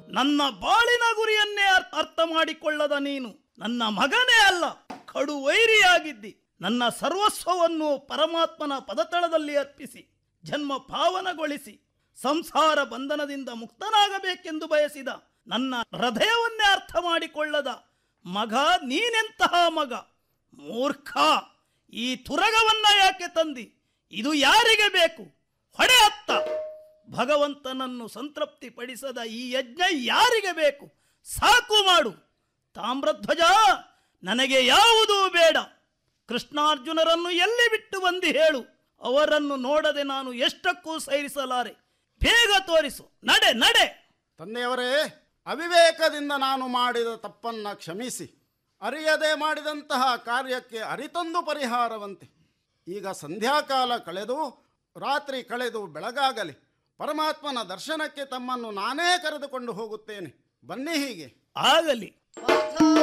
ನನ್ನ ಬಾಳಿನ ಗುರಿಯನ್ನೇ ಅರ್- ಅರ್ಥ ಮಾಡಿಕೊಳ್ಳದ ನೀನು ನನ್ನ ಮಗನೇ ಅಲ್ಲ ಕಡು ವೈರಿಯಾಗಿದ್ದಿ ನನ್ನ ಸರ್ವಸ್ವವನ್ನು ಪರಮಾತ್ಮನ ಪದತಳದಲ್ಲಿ ಅರ್ಪಿಸಿ ಜನ್ಮ ಪಾವನಗೊಳಿಸಿ ಸಂಸಾರ ಬಂಧನದಿಂದ ಮುಕ್ತನಾಗಬೇಕೆಂದು ಬಯಸಿದ ನನ್ನ ಹೃದಯವನ್ನೇ ಅರ್ಥ ಮಾಡಿಕೊಳ್ಳದ ಮಗ ನೀನೆಂತಹ ಮಗ ಮೂರ್ಖ ಈ ತುರಗವನ್ನ ಯಾಕೆ ತಂದಿ ಇದು ಯಾರಿಗೆ ಬೇಕು ಹೊಡೆ ಅತ್ತ ಭಗವಂತನನ್ನು ಸಂತೃಪ್ತಿಪಡಿಸದ ಈ ಯಜ್ಞ ಯಾರಿಗೆ ಬೇಕು ಸಾಕು ಮಾಡು ತಾಮ್ರಧ್ವಜ ನನಗೆ ಯಾವುದೂ ಬೇಡ ಕೃಷ್ಣಾರ್ಜುನರನ್ನು ಎಲ್ಲಿ ಬಿಟ್ಟು ಬಂದು ಹೇಳು ಅವರನ್ನು ನೋಡದೆ ನಾನು ಎಷ್ಟಕ್ಕೂ ಸೈರಿಸಲಾರೆ ಬೇಗ ತೋರಿಸು ನಡೆ ನಡೆ ತಂದೆಯವರೇ ಅವಿವೇಕದಿಂದ ನಾನು ಮಾಡಿದ ತಪ್ಪನ್ನ ಕ್ಷಮಿಸಿ ಅರಿಯದೆ ಮಾಡಿದಂತಹ ಕಾರ್ಯಕ್ಕೆ ಅರಿತೊಂದು ಪರಿಹಾರವಂತೆ ಈಗ ಸಂಧ್ಯಾಕಾಲ ಕಳೆದು ರಾತ್ರಿ ಕಳೆದು ಬೆಳಗಾಗಲಿ ಪರಮಾತ್ಮನ ದರ್ಶನಕ್ಕೆ ತಮ್ಮನ್ನು ನಾನೇ ಕರೆದುಕೊಂಡು ಹೋಗುತ್ತೇನೆ ಬನ್ನಿ ಹೀಗೆ ಆಗಲಿ